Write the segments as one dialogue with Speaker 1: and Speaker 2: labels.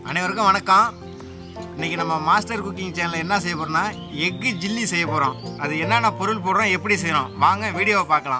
Speaker 1: அனைவருக்கும் வணக்கம் இன்னைக்கு நம்ம மாஸ்டர் குக்கிங் சேனலில் என்ன செய்ய போறோம்னா எக்கு ஜில்லி செய்ய போகிறோம் அது என்னென்ன பொருள் போடுறோம் எப்படி செய்கிறோம் வாங்க வீடியோவை பார்க்கலாம்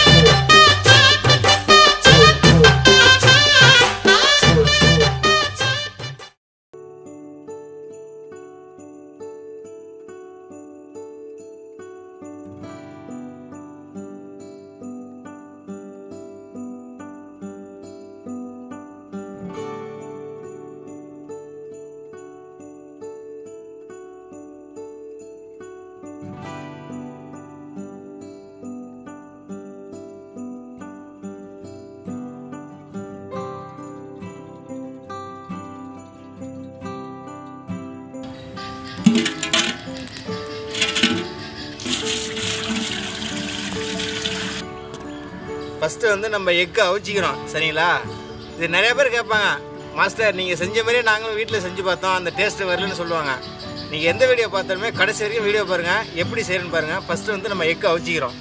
Speaker 1: ஃபஸ்ட்டு வந்து நம்ம எக்கு அவிச்சிக்கிறோம் சரிங்களா இது நிறைய பேர் கேட்பாங்க மாஸ்டர் நீங்கள் செஞ்ச மாதிரியே நாங்களும் வீட்டில் செஞ்சு பார்த்தோம் அந்த டேஸ்ட்டு வரலன்னு சொல்லுவாங்க நீங்கள் எந்த வீடியோ பார்த்தாலுமே கடைசி வரைக்கும் வீடியோ பாருங்கள் எப்படி செய்யணும்னு பாருங்கள் ஃபஸ்ட்டு வந்து நம்ம எக்கு அவிச்சிக்கிறோம்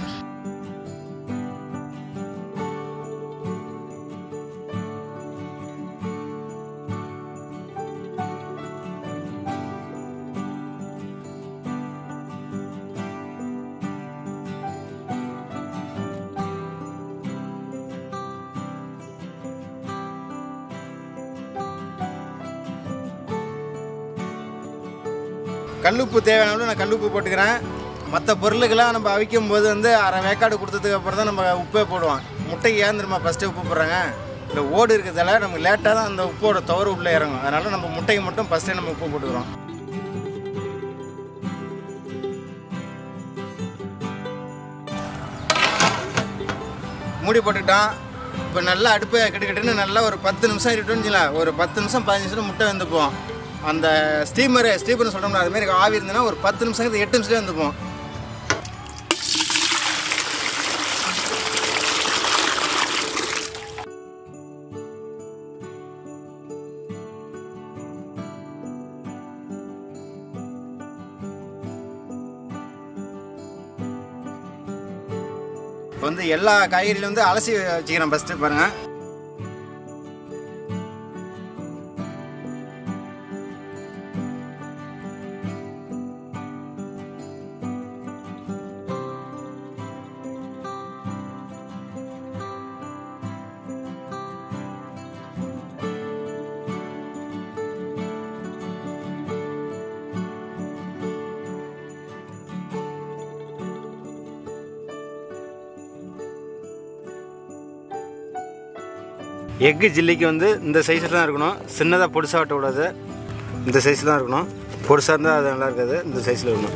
Speaker 1: கல்லுப்பு தேவையான அளவு நான் கல்லுப்பு போட்டுக்கிறேன் மற்ற பொருளுக்கெல்லாம் நம்ம அவிக்கும் போது வந்து அரை வேக்காடு கொடுத்ததுக்கு அப்புறம் தான் நம்ம உப்பே போடுவோம் முட்டைக்கு ஏன் தெரியுமா ஃபஸ்ட்டு உப்பு போடுறாங்க இந்த ஓடு இருக்கிறதால நமக்கு லேட்டாக தான் அந்த உப்போட துவறு உள்ளே இறங்கும் அதனால நம்ம முட்டைக்கு மட்டும் ஃபஸ்ட்டே நம்ம உப்பு போட்டுக்கிறோம் மூடி போட்டுக்கிட்டோம் இப்போ நல்லா அடுப்பை கிட்டக்கிட்டன்னு நல்லா ஒரு பத்து நிமிஷம் இருக்கட்டும்னு வச்சுக்கலாம் ஒரு பத்து நிமிஷம் பதினஞ்சு நிமிஷம் முட்டை வெந்துப்போம் அந்த ஸ்டீமரு ஸ்டீமர்னு சொல்கிறோம்ல அது மாதிரி ஆவி இருந்ததுன்னா ஒரு பத்து நிமிஷம் எட்டு நிமிஷம் வந்துப்போம் இப்போ வந்து எல்லா காய்கறியிலும் வந்து அலசி வச்சுக்கிறேன் ஃபஸ்ட்டு பாருங்கள் எக்கு ஜில்லிக்கு வந்து இந்த சைஸில் தான் இருக்கணும் சின்னதாக பொடிசாக வெட்டக்கூடாது இந்த சைஸில் தான் இருக்கணும் பொடிசாக இருந்தால் அது நல்லா இருக்காது இந்த சைஸில் இருக்கணும்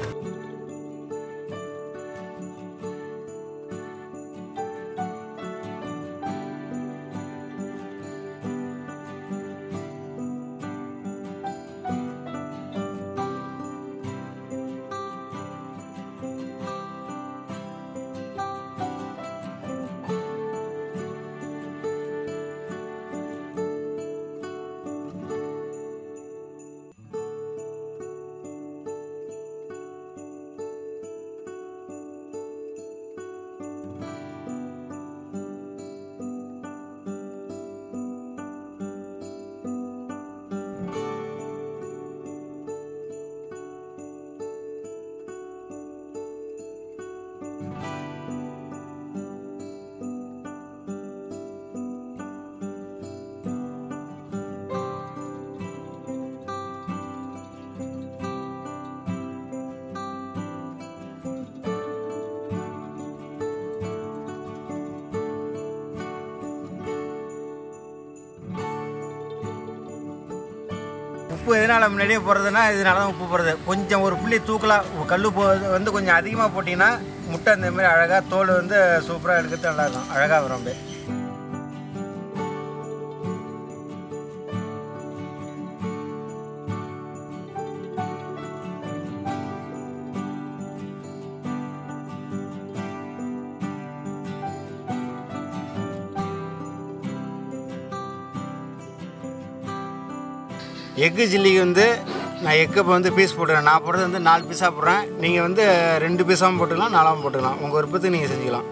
Speaker 1: உப்பு எதனால் முன்னாடியே போடுறதுன்னா இதனால தான் உப்பு போடுறது கொஞ்சம் ஒரு புள்ளி தூக்கலாம் கல் போ வந்து கொஞ்சம் அதிகமாக போட்டிங்கன்னா முட்டை இந்த மாதிரி அழகாக தோல் வந்து சூப்பராக எடுக்கிறது நல்லாயிருக்கும் அழகாக வரும் அப்படியே எக்கு சில்லிக்கு வந்து நான் எக்கு இப்போ வந்து பீஸ் போட்டுறேன் நான் போடுறது வந்து நாலு பீஸாக போடுறேன் நீங்கள் வந்து ரெண்டு பீஸாகவும் போட்டுக்கலாம் நாலாவும் போட்டுக்கலாம் உங்கள் விருப்பத்துக்கு நீங்கள் செஞ்சுக்கலாம்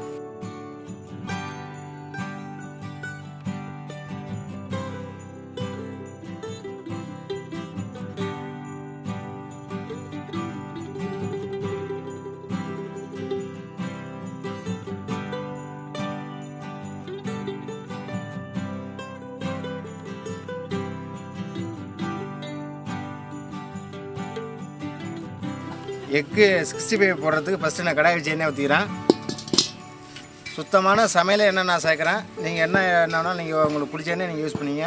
Speaker 1: எக்கு சிக்ஸ்டி ஃபைவ் போடுறதுக்கு ஃபஸ்ட்டு நான் கடாய் வச்சு எண்ணெய் ஊற்றிக்கிறேன் சுத்தமான சமையல் எண்ணெய் நான் சேர்க்குறேன் நீங்கள் என்ன எண்ணெய்னா நீங்கள் உங்களுக்கு பிடிச்ச எண்ணெய் நீங்கள் யூஸ் பண்ணீங்க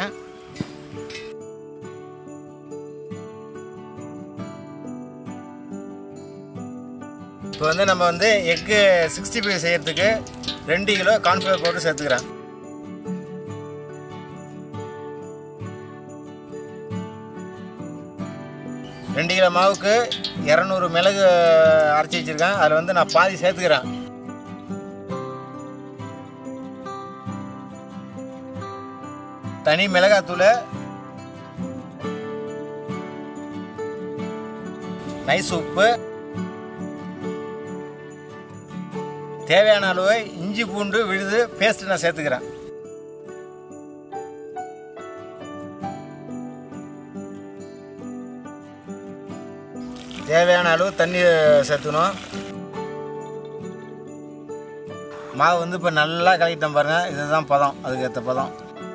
Speaker 1: இப்போ வந்து நம்ம வந்து எக்கு சிக்ஸ்டி ஃபைவ் செய்கிறதுக்கு ரெண்டு கிலோ கார்ன்ஃப்ளவர் பவுடர் சேர்த்துக்கிறேன் ரெண்டு கிலோ மாவுக்கு இரநூறு மிளகு அரைச்சி வச்சுருக்கேன் அதில் வந்து நான் பாதி சேர்த்துக்கிறேன் தனி மிளகாத்தூள் நைஸ் உப்பு தேவையான அளவு இஞ்சி பூண்டு விழுது பேஸ்ட் நான் சேர்த்துக்கிறேன் தேவையான அளவு தண்ணி சேர்த்துக்கணும் மாவு வந்து இப்போ நல்லா கலக்கிட்டேன் பாருங்கள் இதுதான் பதம் அதுக்கு ஏற்ற பதம்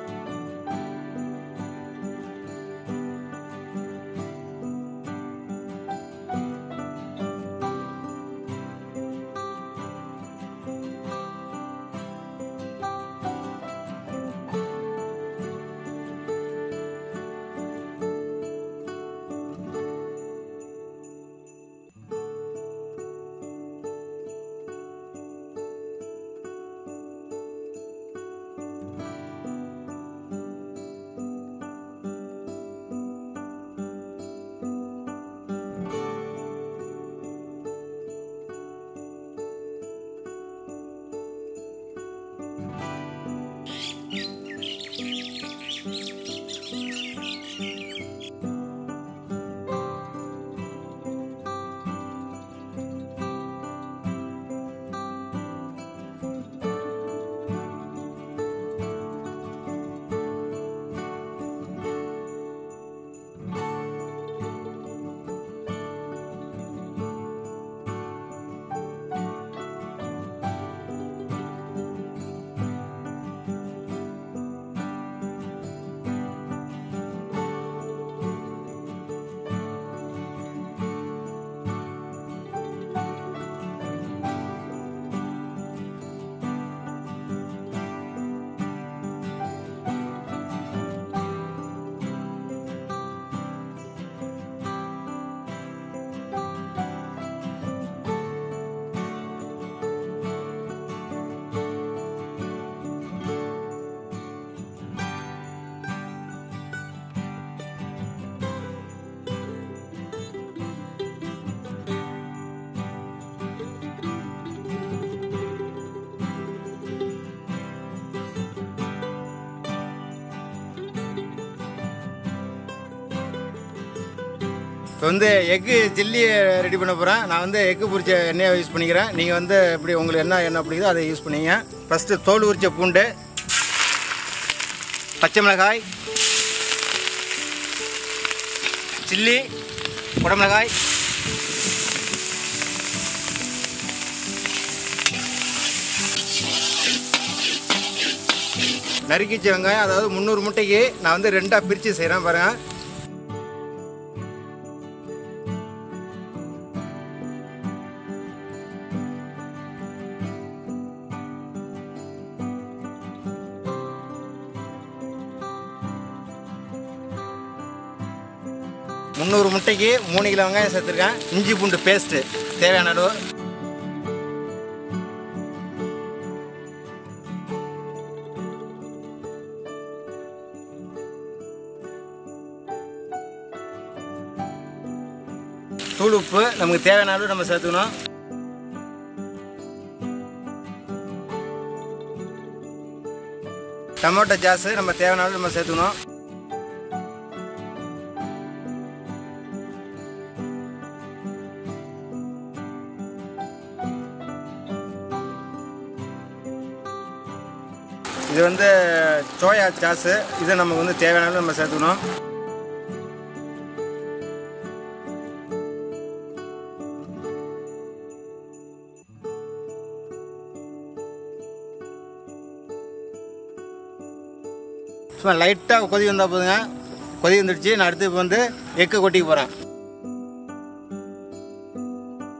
Speaker 1: இப்போ வந்து எக்கு சில்லி ரெடி பண்ண போகிறேன் நான் வந்து எக்கு பொரிச்ச எண்ணெயை யூஸ் பண்ணிக்கிறேன் நீங்கள் வந்து இப்படி உங்களுக்கு என்ன எண்ணெய் பிடிக்குதோ அதை யூஸ் பண்ணிங்க ஃபஸ்ட்டு தோல் உரிச்ச பூண்டு பச்சை மிளகாய் சில்லி குடமிளகாய் நறுக்கிச்ச வெங்காயம் அதாவது முந்நூறு முட்டைக்கு நான் வந்து ரெண்டாக பிரித்து செய்கிறேன் பாருங்கள் முந்நூறு முட்டைக்கு மூணு கிலோ வெங்காயம் சேர்த்துருக்கேன் இஞ்சி பூண்டு பேஸ்ட்டு தேவையான அளவு தூள் உப்பு நமக்கு தேவையான அளவு நம்ம சேர்த்துக்கணும் டொமேட்டோ சாஸு நம்ம தேவையான அளவு நம்ம சேர்த்துக்கணும் இது வந்து சோயா சாஸு இது நமக்கு வந்து தேவையான அளவு நம்ம சேர்த்துக்கணும் சும்மா லைட்டாக கொதி வந்தால் போதுங்க கொதி வந்துடுச்சு நான் அடுத்து இப்போ வந்து எக்கு கொட்டிக்க போகிறேன்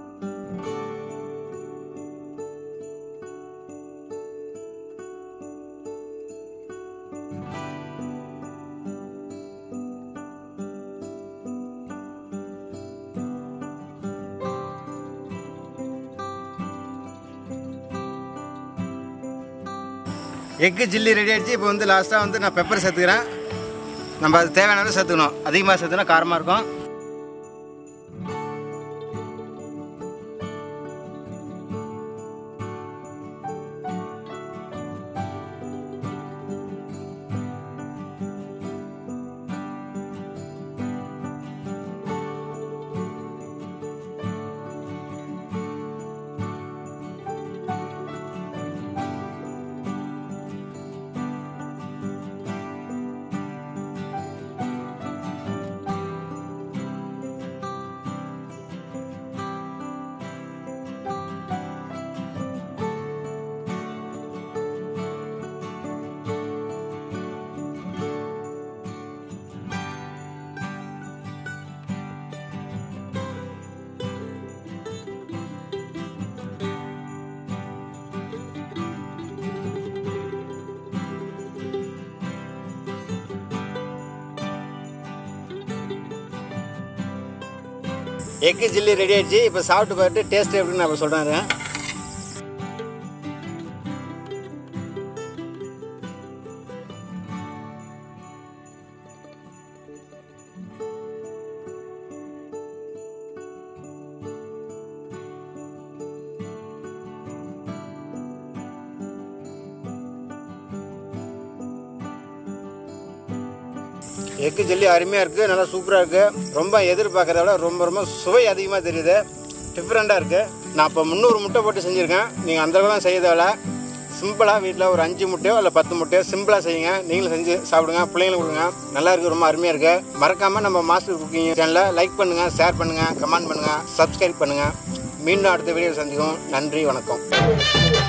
Speaker 1: எக்கு ஜில்லி ரெடி ஆயிடுச்சு இப்போ வந்து லாஸ்ட்டாக வந்து நான் பெப்பர் சேர்த்துக்கிறேன் நம்ம அது தேவையான அளவு சேர்த்துக்கணும் அதிகமாக சேர்த்துனா காரமாக இருக்கும் எக்கு ஜில்லி ரெடி ஆயிடுச்சு இப்போ சாப்பிட்டு பார்த்துட்டு டேஸ்ட் எப்படின்னு நான் சொல்கிறேன் எக்கு ஜெல்லி அருமையாக இருக்குது நல்லா சூப்பராக இருக்குது ரொம்ப எதிர்பார்க்கறத விட ரொம்ப ரொம்ப சுவை அதிகமாக தெரியுது டிஃப்ரெண்ட்டாக இருக்குது நான் இப்போ முந்நூறு முட்டை போட்டு செஞ்சுருக்கேன் நீங்கள் அந்த அளவுலாம் செய்ய தேவையில்ல சிம்பிளாக வீட்டில் ஒரு அஞ்சு முட்டையோ இல்லை பத்து முட்டையோ சிம்பிளாக செய்யுங்க நீங்களும் செஞ்சு சாப்பிடுங்க பிள்ளைங்களுக்கு கொடுங்க நல்லா இருக்குது ரொம்ப அருமையாக இருக்குது மறக்காமல் நம்ம மாஸ்டர் குக்கிங் சேனலை லைக் பண்ணுங்கள் ஷேர் பண்ணுங்கள் கமெண்ட் பண்ணுங்கள் சப்ஸ்கிரைப் பண்ணுங்கள் மீண்டும் அடுத்த வீடியோ சந்திக்கும் நன்றி வணக்கம்